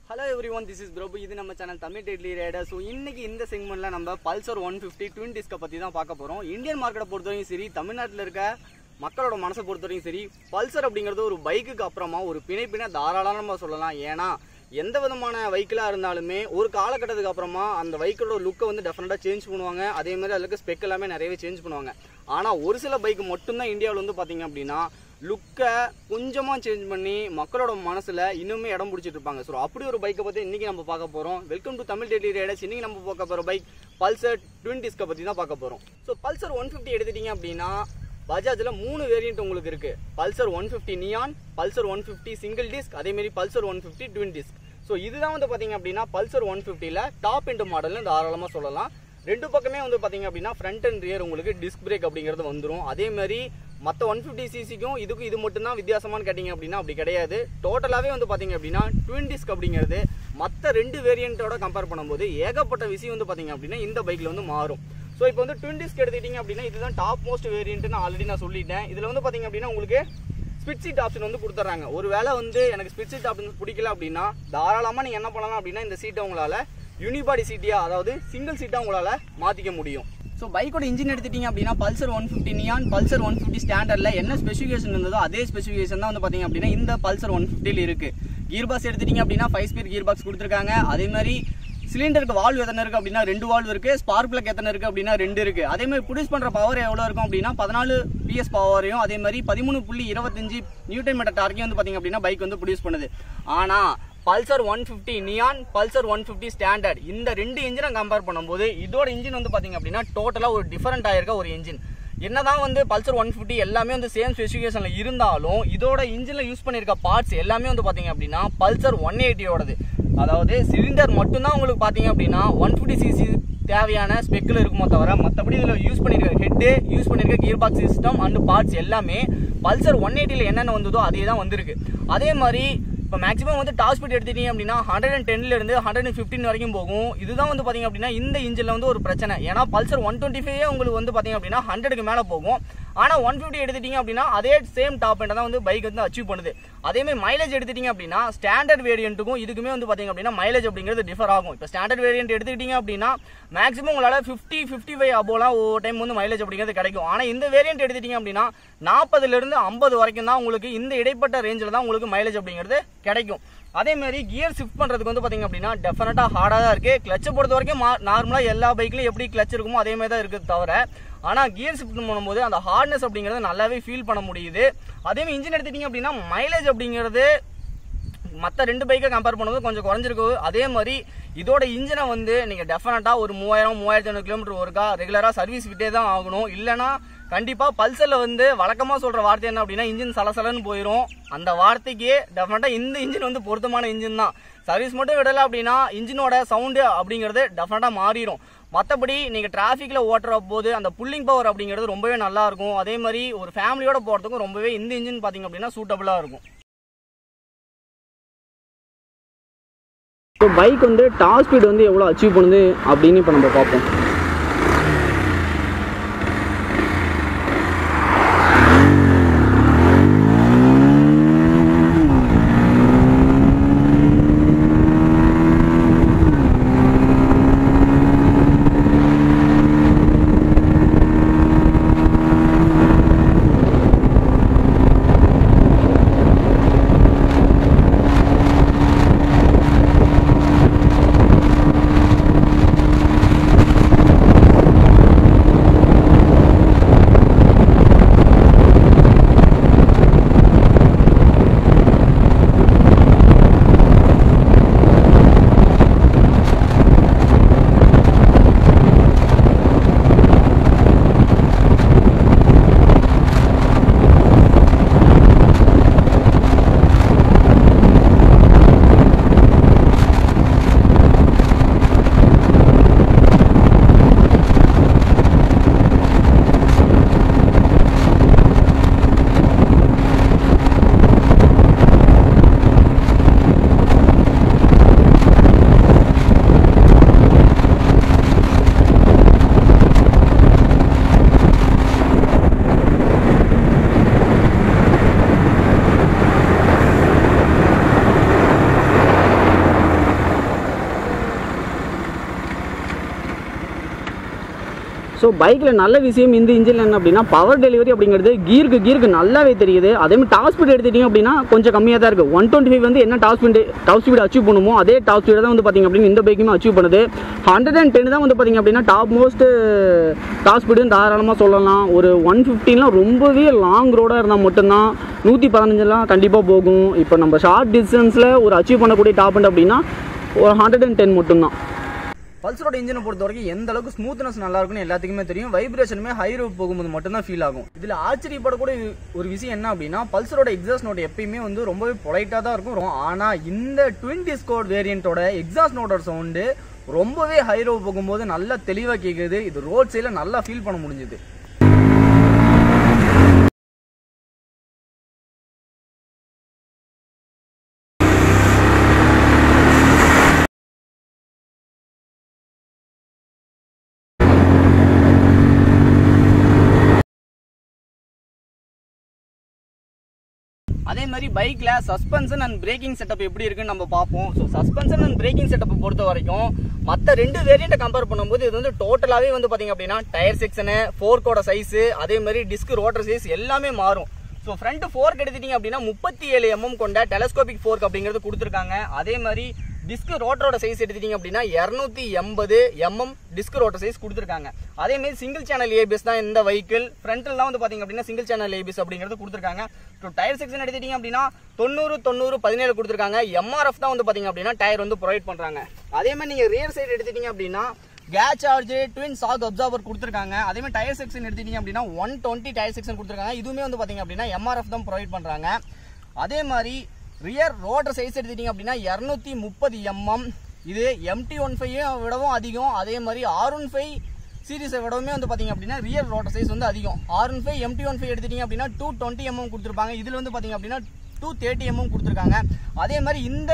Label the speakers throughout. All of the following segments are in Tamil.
Speaker 1: hello everyone this is Prabhu இது நம்ம channel Tamil deadly rider so இன்னைக்கு இந்த செக்மெண்ட்ல நம்ம பல்சர் ஒன் ஃபிஃப்டி ட்வின் டிஸ்கை பற்றி தான் பார்க்க போகிறோம் இந்தியன் மார்க்கெட்டை பொறுத்தவரைக்கும் சரி தமிழ்நாட்டில் இருக்க மக்களோட மனசை பொறுத்தவரைக்கும் சரி பல்சர் அப்படிங்கிறது ஒரு பைக்குக்கு அப்புறமா ஒரு பிணைப்பினை தாராளமாக நம்ம சொல்லலாம் ஏன்னா எந்த விதமான வெஹிக்கிளாக இருந்தாலுமே ஒரு காலகட்டத்துக்கு அப்புறமா அந்த வெஹிக்கிளோட லுக்கை வந்து டெஃபினட்டாக சேஞ்ச் பண்ணுவாங்க அதே மாதிரி அதில் இருக்க ஸ்பெக் எல்லாமே நிறையவே சேஞ்ச் பண்ணுவாங்க ஆனால் ஒரு சில பைக் மட்டும்தான் இந்தியாவில் வந்து பார்த்தீங்க அப்படின்னா லுக்கை கொஞ்சமாக சேஞ்ச் பண்ணி மக்களோட மனசில் இன்னுமே இடம் பிடிச்சிட்டு இருப்பாங்க ஸோ அப்படி ஒரு பைக்கை பற்றி இன்றைக்கி நம்ம பார்க்க போகிறோம் welcome to Tamil daily riders இன்றைக்கி நம்ம பார்க்க போகிற பைக் பல்சர் ட்வின் டிஸ்கை பற்றி தான் பார்க்க போகிறோம் ஸோ பல்சர் ஒன் ஃபிஃப்டி எடுத்துட்டீங்க அப்படின்னா பஜாஜில் மூணு வேரியன்ட் உங்களுக்கு இருக்குது Pulsar one fifty neon Pulsar one fifty single disc அதேமாரி Pulsar one fifty twin disc so இதுதான் வந்து பார்த்தீங்க அப்படின்னா பல்சர் ஒன் ஃபிஃப்டியில் டாப் எண்ட் மாடல்னு தாராளமாக சொல்லலாம் ரெண்டு பக்கமே வந்து பார்த்தீங்க அப்படின்னா ஃப்ரண்ட் அண்ட் ரியர் உங்களுக்கு டிஸ்க் பிரேக் அப்படிங்கிறது வந்துடும் அதே மாதிரி மற்ற ஒன் ஃபிஃப்டி சிசிக்கும் இதுக்கும் இது மட்டும்தான் வித்தியாசமானு கேட்டிங்க அப்படின்னா அப்படி கிடையாது டோட்டலாகவே வந்து பார்த்தீங்க அப்படின்னா ட்வின் டிஸ்க் அப்படிங்கிறது மற்ற ரெண்டு வேரியண்ட்டோட கம்பேர் பண்ணும்போது ஏகப்பட்ட விஷயம் வந்து பார்த்தீங்க அப்படின்னா இந்த பைக்கில் வந்து மாறும் ஸோ இப்போ வந்து ட்வின் டிஸ்க் எடுத்துக்கிட்டிங்க அப்படின்னா இதுதான் டாப் மோஸ்ட் வேரியன்ட் நான் ஆல்ரெடி நான் சொல்லிட்டேன் இதில் வந்து பார்த்தீங்க அப்படின்னா உங்களுக்கு ஸ்பிட் சீட் ஆப்ஷன் வந்து கொடுத்துட்றாங்க ஒரு வேளை வந்து எனக்கு ஸ்பிட் சீட் ஆப்ஷன் பிடிக்கல அப்படின்னா தாராளமாக நீங்கள் என்ன பண்ணலாம் அப்படின்னா இந்த சீட்டை உங்களால் யூனிபாடி சீட்டியா அதாவது சிங்கிள் சீட்டாக உங்களால் மாற்றிக்க முடியும் ஸோ பைக்கோட இன்ஜின் எடுத்துட்டீங்க அப்படின்னா Pulsar one fifty neon Pulsar one fifty ஸ்டாண்டர்டில் என்ன ஸ்பெசிஃபிகேஷன் இருந்ததோ அதே ஸ்பெசிஃபிகேஷன் தான் வந்து பார்த்தீங்க அப்படின்னா இந்த பல்சர் ஒன் ஃபிஃப்டியில் இருக்குது கியர் பாக்ஸ் எடுத்துட்டீங்க அப்படின்னா ஃபைவ் ஸ்பீட் கியர் பாக்ஸ் கொடுத்துருக்காங்க அதே மாதிரி சிலிண்டருக்கு வால்வ் எத்தனை இருக்கு அப்படின்னா ரெண்டு வால்வ் இருக்கு ஸ்பார்க் பிளக் எத்தனை இருக்கு அப்படின்னா ரெண்டு இருக்கு அதே மாதிரி ப்ரொடியூஸ் பண்ற பவர் எவ்வளவு இருக்கும் அப்படின்னா பதினாலு பிஎஸ் பவரையும் அதே மாதிரி பதிமூணு புள்ளி இருபத்தஞ்சு நியூட்டன் மீட்டர் டார்க்கையும் வந்து பாத்தீங்க அப்படின்னா பைக் வந்து ப்ரொடியூஸ் பண்ணுது ஆனா Pulsar one fifty neon Pulsar one fifty standard இந்த ரெண்டு இன்ஜினை கம்பேர் பண்ணும்போது இதோட இன்ஜின் வந்து பாத்தீங்க அப்படின்னா டோட்டலா ஒரு டிஃபரெண்ட் ஆயிருக்க ஒரு இன்ஜின் என்னதான் வந்து பல்சர் ஒன் ஃபிஃப்டி எல்லாமே வந்து சேம் ஸ்பெசிஃபிகேஷன்ல இருந்தாலும் இதோட இன்ஜின்ல யூஸ் பண்ணிருக்க பார்ட்ஸ் எல்லாமே வந்து பாத்தீங்க அப்படின்னா பல்சர் ஒன் எயிட்டியோடது அதாவது சிலிண்டர் மட்டும்தான் உங்களுக்கு பார்த்தீங்க அப்படின்னா ஒன் ஃபிஃப்டி சிசி தேவையான ஸ்பெக்கில் இருக்குமோ தவிர மற்றபடி இதில் யூஸ் பண்ணியிருக்க ஹெட்டு யூஸ் பண்ணியிருக்க gear box system and parts எல்லாமே பல்சர் ஒன் எயிட்டியில் என்னென்ன வந்ததோ அதே தான் வந்திருக்கு அதே மாதிரி இப்போ மேக்ஸிமம் வந்து டாப் ஸ்பீட் எடுத்துட்டீங்க அப்படின்னா ஹண்ட்ரட் அண்ட் டென்ல இருந்து ஹண்ட்ரட் அண்ட் ஃபிஃப்டின் வரைக்கும் போகும் இதுதான் வந்து பாத்தீங்க அப்படின்னா இந்த இன்ஜினில் வந்து ஒரு பிரச்சனை ஏன்னா பல்சர் ஒன் டுவெண்ட்டி ஃபைவ் உங்களுக்கு வந்து பாத்தீங்க அப்படின்னா ஹண்ட்ரடுக்கு மேலே போகும் ஆனால் ஒன் ஃபிஃப்டி எடுத்துட்டீங்க அப்படின்னா அதே சேம் டாப் எண்டை தான் வந்து பைக் வந்து அச்சீவ் பண்ணுது அதே மாதிரி மைலேஜ் எடுத்துட்டீங்க அப்படின்னா ஸ்டாண்டர்ட் வேரியண்ட்டுக்கும் இதுக்குமே வந்து பாத்தீங்க அப்படின்னா மைலேஜ் அப்படிங்கிறது டிஃபர் ஆகும் இப்போ ஸ்டாண்டர்ட் வேரியன்ட் எடுத்துக்கிட்டீங்க அப்படின்னா மேக்ஸிமம் உங்களால் ஃபிஃப்டி ஃபிஃப்டி ஃபைவ் அபோலாம் ஒவ்வொரு டைம் வந்து மைலேஜ் அப்படிங்கிறது கிடைக்கும் ஆனால் இந்த வேரியன்ட் எடுத்துட்டீங்க அப்படின்னா நாற்பதுலேருந்து ஐம்பது வரைக்கும் தான் உங்களுக்கு இந்த இடைப்பட்ட ரேஞ்சில் தான் உங்களுக்கு மைலேஜ் அப்படிங்கிறது கிடைக்கும் அதே மாதிரி கியர் ஷிஃப்ட் பண்ணுறதுக்கு வந்து பார்த்தீங்க அப்படின்னா டெஃபினட்டாக ஹார்டாக தான் இருக்குது கிளச்சை பொறுத்த வரைக்கும் நார்மலாக எல்லா பைக்லையும் எப்படி கிளச் இருக்குமோ அதே மாதிரி தான் இருக்குது தவிர ஆனால் கியர் ஷிஃப்ட் பண்ணும்போது அந்த ஹார்ட்னஸ் அப்படிங்கிறது நல்லாவே ஃபீல் பண்ண முடியுது அதே மாதிரி இன்ஜின் எடுத்துட்டீங்க அப்படின்னா மைலேஜ் அப்படிங்கிறது மற்ற ரெண்டு பைக்கை கம்பேர் பண்ணும்போது கொஞ்சம் குறைஞ்சிருக்கு அதே மாதிரி இதோட இன்ஜினை வந்து நீங்கள் டெஃபினட்டாக ஒரு மூவாயிரம் மூவாயிரத்தி ஐநூறு கிலோமீட்டர் ஒருக்கா ரெகுலராக சர்வீஸ் விட்டே தான் ஆகணும் இல்லைனா கண்டிப்பாக பல்சரில் வந்து வழக்கமாக சொல்கிற வார்த்தை என்ன அப்படின்னா இன்ஜின் சலசலன்னு போயிடும் அந்த வார்த்தைக்கு டெஃபினட்டாக இந்த இன்ஜின் வந்து பொருத்தமான இன்ஜின் தான் சர்வீஸ் மட்டும் விடலை அப்படின்னா இன்ஜினோட சவுண்டு அப்படிங்கிறது டெஃபினட்டாக மாறிடும் மற்றபடி நீங்கள் டிராஃபிக்கில் ஓட்டுற போது அந்த புல்லிங் பவர் அப்படிங்கிறது ரொம்பவே நல்லா இருக்கும் அதே மாதிரி ஒரு ஃபேமிலியோட போகிறதுக்கும் ரொம்பவே இந்த இன்ஜின் பார்த்தீங்க அப்படின்னா சூட்டபுளாக இருக்கும் ஸோ பைக் வந்து டாப் ஸ்பீட் வந்து எவ்வளோ அச்சீவ் பண்ணுது அப்படின்னு இப்போ நம்ம பார்ப்போம் ஸோ பைக்கில் நல்ல விஷயம் இந்த இன்ஜின் என்ன அப்படின்னா பவர் டெலிவரி அப்படிங்கிறது கீருக்கு கீருக்கு நல்லாவே தெரியுது அதேமாதிரி டாப் ஸ்பீட் எடுத்துட்டிங்க அப்படின்னா கொஞ்சம் கம்மியாக தான் இருக்குது ஒன் டுவெண்ட்டி ஃபைவ் வந்து என்ன top speed top speed achieve பண்ணுமோ அதே டாப் ஸ்பீட் தான் வந்து பார்த்திங்க அப்படின்னு இந்த பைக்குமே அச்சீவ் பண்ணுது ஹண்ட்ரட் அண்ட் டென் தான் வந்து பார்த்திங்க அப்படின்னா டாப் மோஸ்ட் டாப் ஸ்பீடுன்னு தாராளமாக சொல்லலாம் ஒரு ஒன் ஃபிஃப்டின்லாம் ரொம்பவே லாங் ரோடாக இருந்தால் மட்டும்தான் நூற்றி பதினஞ்செல்லாம் கண்டிப்பாக போகும் இப்போ நம்ம ஷார்ட் டிஸ்டன்ஸில் ஒரு அச்சீவ் பண்ணக்கூடிய டாப் அண்ட் அப்படின்னா ஒரு ஹண்ட்ரட் அண்ட் டென் மட்டும்தான் பல்சரோட இன்ஜினை பொறுத்த வரைக்கும் எந்த அளவுக்கு ஸ்மூத்னஸ் நல்லா இருக்கும்னு எல்லாத்துக்குமே தெரியும் வைப்ரேஷனுமே ஹை ரோப் போகும்போது மட்டும்தான் ஃபீல் ஆகும் இதுல ஆச்சரியப்படக்கூடிய ஒரு விஷயம் என்ன அப்படின்னா பல்சரோட எக்ஸாஸ்ட் நோட் எப்பயுமே வந்து ரொம்பவே பொலைட்டா தான் இருக்கும் ரொ- ஆனா இந்த ட்வின் டிஸ்கோட் வேரியண்டோட எக்ஸாஸ்ட் நோட்டோட சவுண்டு ரொம்பவே ஹை ரோப் போகும்போது நல்லா தெளிவா கேக்குது இது ரோட் சைடில் நல்லா ஃபீல் பண்ண முடிஞ்சுது அதே மாதிரி பைக்ல சஸ்பென்ஷன் அண்ட் பிரேக்கிங் செட்டப் எப்படி இருக்குன்னு நம்ம பார்ப்போம் so suspension and braking setup பொறுத்த வரைக்கும் மற்ற ரெண்டு வேரியண்ட்டை கம்பேர் பண்ணும்போது இது வந்து டோட்டலாவே வந்து பாத்தீங்க அப்படின்னா டயர் செக்ஷனு ஃபோர்க்கோட சைஸ் அதே மாதிரி டிஸ்க் ரோட்டர் சைஸ் எல்லாமே மாறும் ஸோ ஃப்ரண்ட் ஃபோர்க் எடுத்துட்டீங்க அப்படின்னா முப்பத்தி ஏழு எம்எம் கொண்ட டெலஸ்கோபிக் ஃபோர்க் அப்படிங்கிறது கொடுத்துருக்காங்க அதே மாதிரி டிஸ்க் ரோட்டரோட சைஸ் எடுத்துட்டீங்க அப்படின்னா இரநூத்தி எண்பது எம்எம் டிஸ்க் ரோட்டர் சைஸ் கொடுத்துருக்காங்க அதே மாதிரி சிங்கிள் சேனல் ஏபிஎஸ் தான் இந்த வெஹிக்கிள் ஃப்ரண்ட்லாம் வந்து பாத்தீங்க அப்படின்னா சிங்கிள் சேனல் ஏபிஎஸ் அப்படிங்கிறது கொடுத்துருக்காங்க ஸோ டயர் செக்ஷன் எடுத்துட்டீங்க அப்படின்னா தொண்ணூறு தொண்ணூறு பதினேழு கொடுத்துருக்காங்க எம்ஆர்எஃப் தான் வந்து பாத்தீங்க அப்படின்னா டயர் வந்து ப்ரொவைட் பண்றாங்க அதே மாதிரி நீங்க ரியர் சைடு எடுத்துட்டீங்க அப்படின்னா gas charge twin shock absorber கொடுத்துருக்காங்க அதே மாதிரி டயர் செக்ஷன் எடுத்துட்டீங்க அப்படின்னா ஒன் டுவெண்ட்டி டயர் செக்ஷன் கொடுத்துருக்காங்க இதுவுமே வந்து பாத்தீங்க அப்படின்னா எம்ஆர்எஃப் தான் ப்ரொவைட் பண்றாங்க அதே மாதிரி ரியர் ரோட்டர் சைஸ் எடுத்துட்டீங்க அப்படின்னா இரநூத்தி முப்பது எம்எம் இது எம்டி ஒன் ஃபைவ் விடவும் அதிகம் அதே மாதிரி ஆர் ஒன் ஃபைவ் சீரிஸை விடவுமே வந்து பாத்தீங்க அப்படின்னா ரியல் ரோட்டர் சைஸ் வந்து அதிகம் R one five MT one five எடுத்துட்டீங்க அப்படின்னா டூ டுவெண்ட்டி எம்எம் கொடுத்துருப்பாங்க இதில் வந்து பாத்தீங்க அப்படின்னா டூ தேர்ட்டி எம்எம் கொடுத்துருக்காங்க அதே மாதிரி இந்த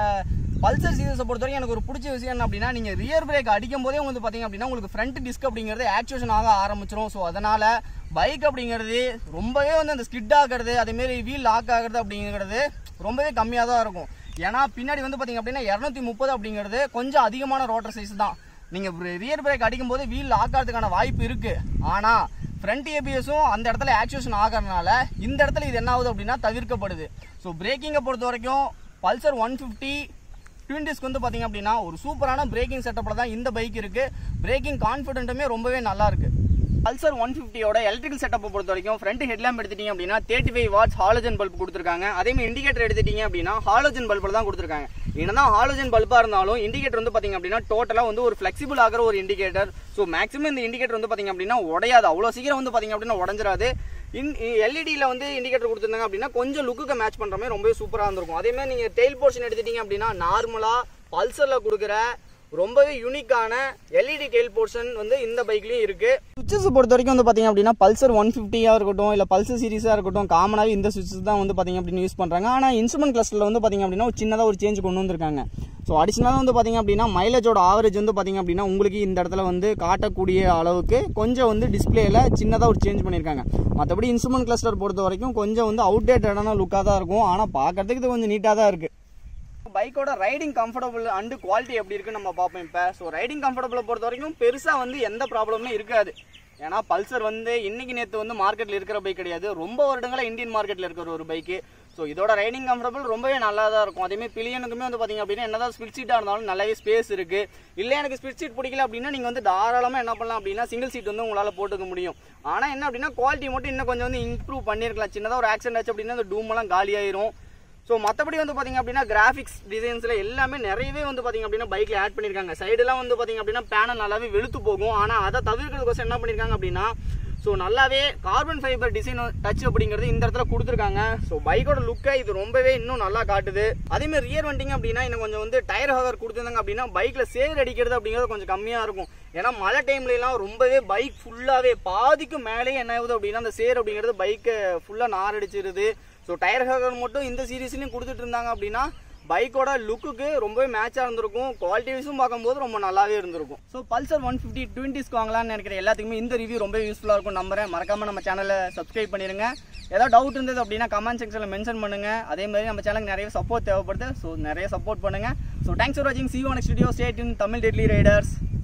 Speaker 1: பல்சர் சீரிஸை பொறுத்த வரைக்கும் எனக்கு ஒரு பிடிச்ச விஷயம் என்ன அப்படின்னா நீங்கள் ரியர் பிரேக் அடிக்கும் போதே வந்து பார்த்தீங்க அப்படின்னா உங்களுக்கு ஃப்ரண்ட் டிஸ்க் அப்படிங்கிறது ஆக்சுவேஷன் ஆக ஆரம்பிச்சிரும் ஸோ அதனால பைக் அப்படிங்கிறது ரொம்பவே வந்து அந்த ஸ்கிட் ஆகிறது அதேமாரி வீல் லாக் ஆகிறது அப்படிங்கிறது ரொம்பவே கம்மியாக தான் இருக்கும் ஏன்னா பின்னாடி வந்து பார்த்தீங்க அப்படின்னா இரநூத்தி முப்பது அப்படிங்கிறது கொஞ்சம் அதிகமான ரோட்டர் சைஸ் தான் நீங்கள் ரியர் பிரேக் அடிக்கும் போது வீல் லாக் ஆகிறதுக்கான வாய்ப்பு இருக்கு ஆனால் ஃப்ரண்ட் ஏபிஎஸும் அந்த இடத்துல ஆக்சுவேஷன் ஆகிறதுனால இந்த இடத்துல இது என்ன ஆகுது அப்படின்னா தவிர்க்கப்படுது ஸோ பிரேக்கிங்கை பொறுத்த வரைக்கும் Pulsar one fifty twin disc வந்து பார்த்தீங்க அப்படின்னா ஒரு சூப்பரான பிரேக்கிங் செட்டப்பில் தான் இந்த பைக் இருக்கு பிரேக்கிங் கான்ஃபிடென்ட்டுமே ரொம்பவே நல்லா இருக்கு பல்சர் ஒன் ஃபிஃப்டியோட எலக்ட்ரிக்கல் செட்டப்பை பொறுத்த வரைக்கும் ஃப்ரண்ட் ஹெட்லாம்ப் எடுத்துட்டீங்க அப்படின்னா thirty five watts halogen bulb கொடுத்துருக்காங்க அதே மாதிரி இண்டிகேட்டர் எடுத்துட்டீங்க அப்படின்னா ஹாலஜன் பல்பில் தான் கொடுத்துருக்காங்க என்னதான் ஹாலஜன் பல்பாக இருந்தாலும் இண்டிகேட்டர் வந்து பார்த்தீங்க அப்படின்னா டோட்டலாக வந்து ஒரு ஃபிளெக்சிபிள் ஆகிற ஒரு இண்டிகேட்டர் ஸோ மேக்ஸிமம் இந்த இண்டிகேட்டர் வந்து பார்த்தீங்க அப்படின்னா உடையாது அவ்வளோ சீக்கிரம் வந்து பார்த்தீங்க அப்படின்னா உடஞ்சிராது இன் எல்இடியில் வந்து இண்டிகேட்டர் கொடுத்துருந்தாங்க அப்படின்னா கொஞ்சம் லுக்குக்கு மேட்ச் பண்ணுற மாதிரி ரொம்பவே சூப்பராக இருந்திருக்கும் அதே மாதிரி நீங்கள் டெயில் போர்ஷன் எடுத்துட்டீங்க அப்படின்னா நார்மலாக பல்சரில் கொடுக்குற ரொம்பவே யூனிக்கான எல்இடி டெயில் போர்ஷன் வந்து இந்த பைக்லயும் இருக்கு சுவிட்சஸ் பொறுத்த வரைக்கும் வந்து பாத்தீங்க அப்படின்னா பல்சர் ஒன் ஃபிஃப்டியா இருக்கட்டும் இல்ல பல்சர் சீரிஸா இருக்கட்டும் காமனாவே இந்த சுவிட்சஸ் தான் வந்து பாத்தீங்க அப்படின்னு யூஸ் பண்றாங்க ஆனா இன்ஸ்ட்ருமெண்ட் கிளஸ்டர்ல வந்து பாத்தீங்க அப்படின்னா ஒரு சின்னதா ஒரு சேஞ்ச் கொண்டு வந்திருக்காங்க ஸோ அடிஷனலாக வந்து பாத்தீங்க அப்படின்னா மைலேஜோட ஆவரேஜ் வந்து பாத்தீங்க அப்படின்னா உங்களுக்கு இந்த இடத்துல வந்து காட்டக்கூடிய அளவுக்கு கொஞ்சம் வந்து டிஸ்பிளேல சின்னதாக ஒரு சேஞ்ச் பண்ணியிருக்காங்க மற்றபடி இன்ஸ்ட்ருமெண்ட் கிளஸ்டர் பொறுத்த வரைக்கும் கொஞ்சம் வந்து அவுடேட்டடான லுக்காக தான் இருக்கும் ஆனால் பார்க்கறதுக்கு இது கொஞ்சம் நீட்டாக தான் இருக்கு பைக்கோட ரைடிங் கம்ஃபர்டபுள் அண்டு குவாலிட்டி எப்படி இருக்குன்னு நம்ம பார்ப்போம் இப்போ ஸோ ரைடிங் கம்ஃபர்டபுளை பொறுத்த வரைக்கும் பெருசாக வந்து எந்த ப்ராப்ளமும் இருக்காது ஏன்னா பல்சர் வந்து இன்னைக்கு நேற்று வந்து மார்க்கெட்டில் இருக்கிற பைக் கிடையாது ரொம்ப வருடங்களாக இந்தியன் மார்க்கெட்டில் இருக்கிற ஒரு பைக்கு ஸோ இதோட ரைடிங் கம்ஃபர்டபுள் ரொம்பவே நல்லா தான் இருக்கும் அதேமாதிரி பிலியனுக்குமே வந்து பார்த்தீங்க அப்படின்னா என்னதான் ஸ்பிட் சீட்டாக இருந்தாலும் நல்லாவே ஸ்பேஸ் இருக்கு இல்லை எனக்கு ஸ்பிட் சீட் பிடிக்கல அப்படின்னா நீங்கள் வந்து தாராளமாக என்ன பண்ணலாம் அப்படின்னா சிங்கிள் சீட் வந்து உங்களால் போட்டுக்க முடியும் ஆனால் என்ன அப்படின்னா குவாலிட்டி மட்டும் இன்னும் கொஞ்சம் வந்து இம்ப்ரூவ் பண்ணியிருக்கலாம் சின்னதாக ஒரு ஆக்சிடென்ட் ஆச்சு அப்படின்னா அந்த டூமெல்லாம் காலியாயிரும் ஸோ மற்றபடி வந்து பார்த்தீங்க அப்படின்னா கிராஃபிக்ஸ் டிசைன்ஸில் எல்லாமே நிறையவே வந்து பார்த்தீங்க அப்படின்னா பைக்கில் ஆட் பண்ணியிருக்காங்க சைடெல்லாம் வந்து பார்த்தீங்க அப்படின்னா பேனல் நல்லாவே வெளுத்து போகும் ஆனால் அதை தவிர்க்கிறதுக்கோசம் என்ன பண்ணியிருக்காங்க அப்படின்னா ஸோ நல்லாவே கார்பன் ஃபைபர் டிசைன் டச் அப்படிங்கிறது இந்த இடத்துல கொடுத்துருக்காங்க ஸோ பைக்கோட லுக்கை இது ரொம்பவே இன்னும் நல்லா காட்டுது அதேமாதிரி ரியர் வண்டிங்க அப்படின்னா இன்னும் கொஞ்சம் வந்து டயர் ஹவர் கொடுத்துருந்தாங்க அப்படின்னா பைக்கில் சேர் அடிக்கிறது அப்படிங்கிறது கொஞ்சம் கம்மியாக இருக்கும் ஏன்னா மழை டைம்லலாம் ரொம்பவே பைக் ஃபுல்லாகவே பாதிக்கு மேலேயே என்ன ஆகுது அப்படின்னா அந்த சேர் அப்படிங்கிறது பைக்கை ஃபுல்லாக நார் அடிச்சிருது ஸோ டயர் ஹேக்கர் மட்டும் இந்த சீரீஸ்லையும் கொடுத்துட்டு இருந்தாங்க அப்படின்னா பைக்கோட லுக்குக்கு ரொம்பவே மேட்சாக இருந்திருக்கும் குவாலிட்டி வைஸும் பார்க்கும்போது ரொம்ப நல்லாவே இருந்திருக்கும் ஸோ பல்சர் ஒன் ஃபிஃப்டி டுவெண்ட்டிஸ்க்கு வாங்கலாம்னு நினைக்கிற எல்லாத்துக்குமே இந்த ரிவ்யூ ரொம்ப யூஸ்ஃபுல்லாக இருக்கும் நம்புறேன் மறக்காம நம்ம சேனலை சப்ஸ்கிரைப் பண்ணிருங்க ஏதாவது டவுட் இருந்தது அப்படின்னா கமெண்ட் செக்ஷனில் மென்ஷன் பண்ணுங்க அதே மாதிரி நம்ம சேனலுக்கு நிறைய சப்போர்ட் தேவைப்படுது ஸோ நிறைய சப்போர்ட் பண்ணுங்க ஸோ தேங்க்ஸ் ஃபார் வாட்சிங் see one studio state in Tamil deadly Riders